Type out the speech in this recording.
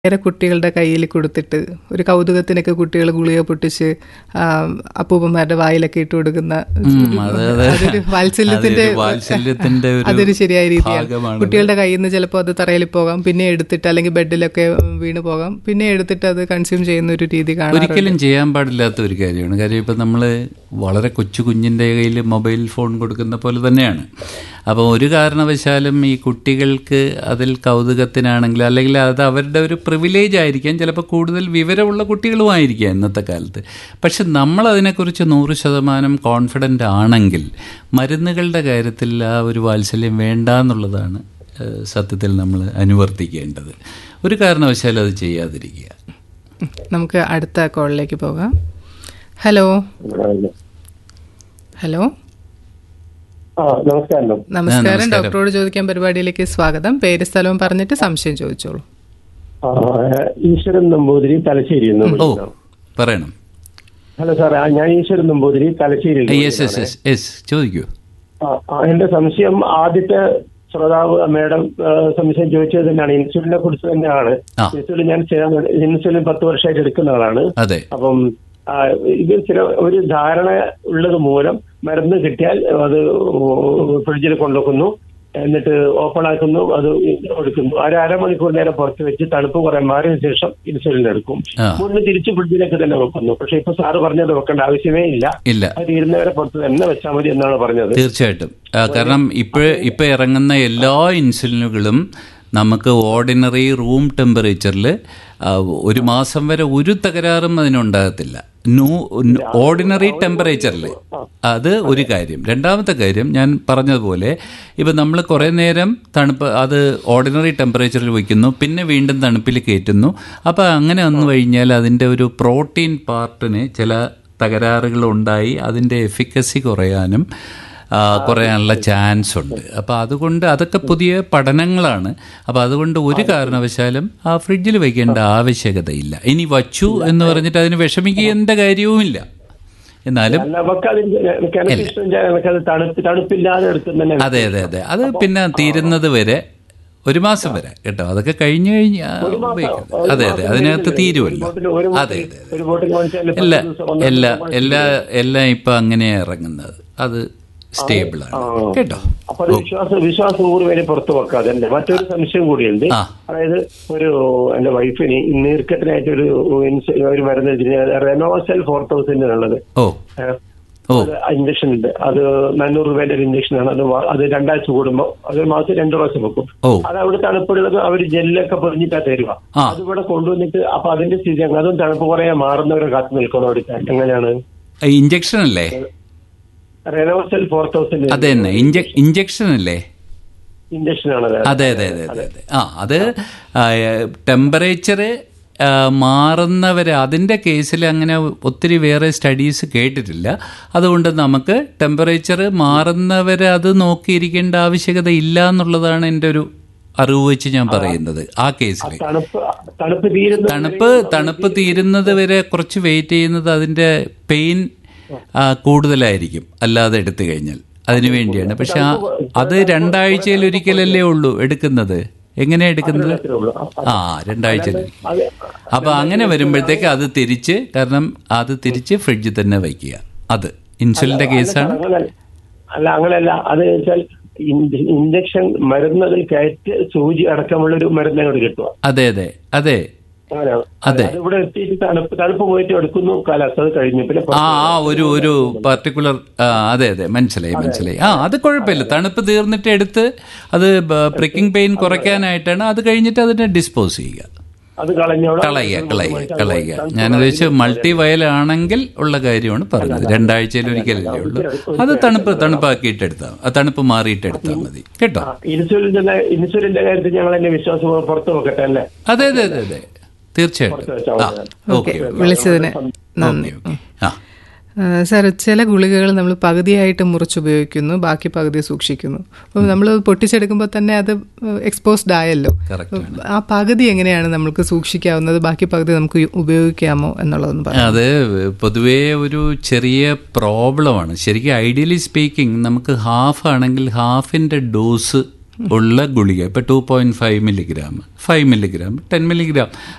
നേരെ കുട്ടികളുടെ കയ്യിൽ കൊടുത്തിട്ട് ഒരു കൗതുകത്തിനൊക്കെ കുട്ടികൾ ഗുളിക പൊട്ടിച്ച് ആ, അപ്പൂപ്പന്മാരുടെ വായിലൊക്കെ ഇട്ട് കൊടുക്കുന്ന ഉം, അതെ, അതെ. അതൊരു വാത്സല്യത്തിന്റെ അതൊരു വാത്സല്യത്തിന്റെ ഒരു അതൊരു ശരിയായ രീതിയാണ് ഭാഗമാണ്. കുട്ടികളുടെ കയ്യിൽ നിന്ന് ചിലപ്പോൾ അത് തറയിൽ പോകാം പിന്നെ എടുത്തിട്ട് അല്ലെങ്കിൽ ബെഡിലൊക്കെ വീണ് പോകാം പിന്നെ എടുത്തിട്ട് അത് കൺസ്യൂം ചെയ്യുന്ന ഒരു രീതി കാണാം ഒരിക്കലും ചെയ്യാൻ പാടില്ലാത്ത ഒരു കാര്യമാണ് കാര്യം ഇപ്പം നമ്മൾ വളരെ കൊച്ചു കുഞ്ഞിൻ്റെ കയ്യിൽ മൊബൈൽ ഫോൺ കൊടുക്കുന്ന പോലെ തന്നെയാണ് അപ്പോൾ ഒരു കാരണവശാലും ഈ കുട്ടികൾക്ക് അതിൽ കൗതുകത്തിനാണെങ്കിൽ അല്ലെങ്കിൽ അത് അവരുടെ ഒരു പ്രിവിലേജ് ആയിരിക്കാം ചിലപ്പോൾ കൂടുതൽ വിവരമുള്ള കുട്ടികളുമായിരിക്കാം ഇന്നത്തെ കാലത്ത് പക്ഷെ നമ്മൾ അതിനെക്കുറിച്ച് നൂറ് ശതമാനം കോൺഫിഡൻ്റ് ആണെങ്കിൽ മരുന്നുകളുടെ കാര്യത്തിൽ ആ ഒരു വാത്സല്യം വേണ്ട എന്നുള്ളതാണ് ഏഹ്, സത്യത്തിൽ നമ്മൾ അനുവർത്തിക്കേണ്ടത് ഒരു കാരണവശാലും അത് ചെയ്യാതിരിക്കുക നമുക്ക് അടുത്ത കോളിലേക്ക് പോകാം ഹലോ ഹലോ ആ നമസ്കാരം നമസ്കാരം ഡോക്ടറോട് ചോദിക്കാൻ പരിപാടിയിലേക്ക് സ്വാഗതം പേര് സ്ഥലവും പറഞ്ഞിട്ട് സംശയം ചോദിച്ചോളൂ ആ, ഈശ്വരൻ നമ്പൂതിരി തലശ്ശേരി ഓ പറയണം ഹലോ സാർ ആ, ഞാൻ Eswaran Namboothiri Thalassery yes yes yes yes ചോദിക്കൂ എന്റെ സംശയം ആദ്യത്തെ ശ്രോതാവ് മേഡം ആ, സംശയം ചോദിച്ചത് തന്നെയാണ് ഇൻസുലിനെ കുറിച്ച് തന്നെയാണ് ആ. ഇൻസുലിൻ ഞാൻ ചെയ്യാൻ- ഇൻസുലിൻ പത്ത് വർഷമായിട്ട് എടുക്കുന്ന ആളാണ് അതെ അപ്പം ആ, ഇത് ചില ഒരു ധാരണ ഉള്ളത് മൂലം മരുന്ന് കിട്ടിയാൽ അത് ഫ്രിഡ്ജിൽ കൊണ്ടുവെക്കുന്നു എന്നിട്ട് ഓപ്പൺ ആക്കുന്നു അത് കൊടുക്കുന്നു ഒരു അരമണിക്കൂർ നേരം പുറത്ത് വെച്ച് തണുപ്പ് കുറെ മാറിയ ശേഷം ഇൻസുലിൻ എടുക്കും ആ. മുന്ന് തിരിച്ച് ഫ്രിഡ്ജിലേക്ക് തന്നെ വെക്കുന്നു പക്ഷെ ഇപ്പൊ സാറ് പറഞ്ഞത് വെക്കേണ്ട ആവശ്യമേ ഇല്ല ഇല്ല അത് ഇരുന്നവരെ പുറത്ത് തന്നെ വെച്ചാൽ മതി എന്നാണ് പറഞ്ഞത് തീർച്ചയായിട്ടും ആ, കാരണം ഇപ്പോൾ ഇപ്പോൾ ഇറങ്ങുന്ന എല്ലാ ഇൻസുലിനുകളും നമുക്ക് ഓർഡിനറി റൂം ടെമ്പറേച്ചറിൽ ഒരു മാസം വരെ ഒരു തകരാറും അതിനുണ്ടാകത്തില്ല നൂ ഓർഡിനറി ടെമ്പറേച്ചറിൽ അത് ഒരു കാര്യം രണ്ടാമത്തെ കാര്യം ഞാൻ പറഞ്ഞതുപോലെ ഇപ്പം നമ്മൾ കുറേ നേരം തണുപ്പ് അത് ഓർഡിനറി ടെമ്പറേച്ചറിൽ വയ്ക്കുന്നു പിന്നെ വീണ്ടും തണുപ്പിൽ കയറ്റുന്നു അപ്പോൾ അങ്ങനെ വന്നു കഴിഞ്ഞാൽ അതിൻ്റെ ഒരു പ്രോട്ടീൻ പാർട്ടിന് ചില തകരാറുകൾ ഉണ്ടായി അതിൻ്റെ എഫിക്കസി കുറയാനും ആ, കുറയാനുള്ള ചാൻസ് ഉണ്ട് അപ്പോൾ അതുകൊണ്ട് അതൊക്കെ പുതിയ പഠനങ്ങളാണ് അപ്പോൾ അതുകൊണ്ട് ഒരു കാരണവശാലും ആ ഫ്രിഡ്ജിൽ വയ്ക്കേണ്ട ആവശ്യകതയില്ല ഇനി വച്ചു എന്ന് പറഞ്ഞിട്ട് അതിന് വിഷമിക്കേണ്ട കാര്യവുമില്ല എന്നാലും അല്ല നമുക്കതിന് എനിക്ക് ഇഷ്ടം എനിക്കത് തണുപ്പ് തണുപ്പില്ലാതെ എടുക്കുന്ന അതെ അതെ അതെ അത് പിന്നെ തീരുന്നത് വരെ ഒരു മാസം വരെ കേട്ടോ അതൊക്കെ കഴിഞ്ഞു കഴിഞ്ഞ് ഉപയോഗിക്കുന്നത് അതെ അതെ അതിനകത്ത് തീരുമല്ലോ അതെ അതെ അതെ ഒരു ബോട്ടിൽ വാങ്ങിച്ചാൽ എല്ലാ എല്ലാ എല്ലാ എല്ലാം ഇപ്പം അങ്ങനെയാണ് ഇറങ്ങുന്നത് അത് സ്റ്റേബിളാണ് കേട്ടോ അപ്പൊ അത് വിശ്വാസം വിശ്വാസം നൂറ് പേരെ പുറത്തു വെക്കാതെ തന്നെ മറ്റൊരു സംശയം കൂടിയുണ്ട് ആ. അതായത് ഒരു എന്റെ വൈഫിന് നീർക്കെട്ടിനായിട്ട് ഒരു ഇൻസ- ഒരു മരുന്ന് റെനോസെൽ ഫോർ തൗസൻഡ് ഉള്ളത് ഓ ഓ ഇഞ്ചക്ഷൻ ഉണ്ട് അത് നാനൂറ് രൂപേന്റെ ഒരു ഇഞ്ചക്ഷൻ ആണ് അത് വാ- അത് രണ്ടാഴ്ച കൂടുമ്പോൾ അത് ഒരു മാസം രണ്ടു പ്രാവശ്യം വെക്കും ഓ അത് അവിടെ തണുപ്പുള്ളത് അവർ ജെല്ലൊക്കെ പൊതിഞ്ഞിട്ടാ തരുക ആ. അത് ഇവിടെ കൊണ്ടുവന്നിട്ട് അപ്പൊ അതിന്റെ സ്ഥിതി അങ്ങ് അതും തണുപ്പ് കുറേ മാറുന്നവരെ കാത്തു നിൽക്കണം അവിടെ എങ്ങനെയാണ് ഇഞ്ചക്ഷൻ അല്ലേ റെനോസെൽ ഫോർ തൗസൻഡ് അത് തന്നെ ഇഞ്ചക്ഷൻ അല്ലേ ഇഞ്ചക്ഷൻ ആണ് അത്. അതെ അതെ അതെ അതെ അതെ ആ അത് ടെമ്പറേച്ചർ മാറുന്നവരെ അതിൻ്റെ കേസിൽ അങ്ങനെ ഒത്തിരി വേറെ സ്റ്റഡീസ് കേട്ടിട്ടില്ല അതുകൊണ്ട് നമുക്ക് ടെമ്പറേച്ചർ മാറുന്നവരെ അത് നോക്കിയിരിക്കേണ്ട ആവശ്യകത ഇല്ല എന്നുള്ളതാണ് എൻ്റെ ഒരു അറിവ് വെച്ച് ഞാൻ പറയുന്നത് ആ കേസിൽ തണുപ്പ് തണുപ്പ് തീരുന്ന തണുപ്പ് തണുപ്പ് തീരുന്നത് വരെ കുറച്ച് വെയിറ്റ് ചെയ്യുന്നത് അതിൻ്റെ പെയിൻ കൂടുതലായിരിക്കും അല്ലാതെ എടുത്തു കഴിഞ്ഞാൽ അതിനു വേണ്ടിയാണ് പക്ഷെ ആ- അത് രണ്ടാഴ്ചയിൽ ഒരിക്കലല്ലേ ഉള്ളൂ എടുക്കുന്നത് എങ്ങനെയാ എടുക്കുന്നത് ആ രണ്ടാഴ്ചയിൽ ഒരിക്കൽ. അത് അപ്പൊ അങ്ങനെ വരുമ്പോഴത്തേക്ക് അത് തിരിച്ച് കാരണം അത് തിരിച്ച് ഫ്രിഡ്ജിൽ തന്നെ വയ്ക്കുക അത് ഇൻസുലിന്റെ കേസാണ് അങ്ങനെ അല്ല അങ്ങനെയല്ല അത് വെച്ചാൽ ഇഞ്ചക്ഷൻ മരുന്നതിൽ കയറ്റ് സൂചി അടക്കമുള്ള ഒരു മരുന്ന് അങ്ങോട്ട് കിട്ടുക അതെ അതെ അതെ അങ്ങനെയാണ് അതെ. അത് ഇവിടെ എത്തിയിട്ട് തണുപ്പ് തണുപ്പ് പോയിട്ട് എടുക്കുന്നു കാലാവസ്ഥ അത് കഴിഞ്ഞു പിന്നെ ആ ആ ഒരു ഒരു പർട്ടിക്കുലർ അതെ അതെ മനസ്സിലായി മനസ്സിലായി ആ അത് കുഴപ്പമില്ല തണുപ്പ് തീർന്നിട്ട് എടുത്ത് അത് പ്രിക്കിംഗ് പെയിൻ കുറയ്ക്കാനായിട്ടാണ് അത് കഴിഞ്ഞിട്ട് അതിനെ ഡിസ്പോസ് ചെയ്യുക അത് കളഞ്ഞവിടെ കളയുക കളയുക കളയുക ഞാൻ ഉദ്ദേശിച്ച് മൾട്ടി വയലാണെങ്കിൽ ഉള്ള കാര്യമാണ് പറഞ്ഞത് രണ്ടാഴ്ചയിൽ ഒരിക്കലല്ലേ ഉള്ളൂ അത് തണുപ്പ് തണുപ്പാക്കിയിട്ട് എടുത്താൽ ആ തണുപ്പ് മാറിയിട്ട് എടുത്താൽ മതി കേട്ടോ ഇൻസുലിന്റെ ഇൻസുലിന്റെ കാര്യത്തിൽ ഞങ്ങൾ എന്നെ വിശ്വാസം പുറത്ത് വെക്കട്ടെ അല്ലേ അതെ അതെ അതെ അതെ തീർച്ചയായിട്ടും ആ ഓക്കെ ഓക്കെ വിളിച്ചതിന് നന്ദി ഓക്കെ ആ ആ, സാർ ചില ഗുളികകൾ നമ്മൾ പകുതിയായിട്ട് മുറിച്ചുപയോഗിക്കുന്നു ബാക്കി പകുതി സൂക്ഷിക്കുന്നു അപ്പം നമ്മൾ പൊട്ടിച്ചെടുക്കുമ്പോൾ തന്നെ അത് എക്സ്പോസ്ഡ് ആയല്ലോ Correct ആ പകുതി എങ്ങനെയാണ് നമുക്ക് സൂക്ഷിക്കാവുന്നത് ബാക്കി പകുതി നമുക്ക് ഉപയോഗിക്കാമോ എന്നുള്ളതൊന്ന് പറയാം അത് പൊതുവേ ഒരു ചെറിയ പ്രോബ്ലമാണ് ശരിക്കും ഐഡിയലി സ്പീക്കിംഗ് നമുക്ക് ഹാഫ് ആണെങ്കിൽ ഹാഫിൻ്റെ ഡോസ് ഉള്ള ഗുളിക ഇപ്പം two point five milligram five milligram ten milligram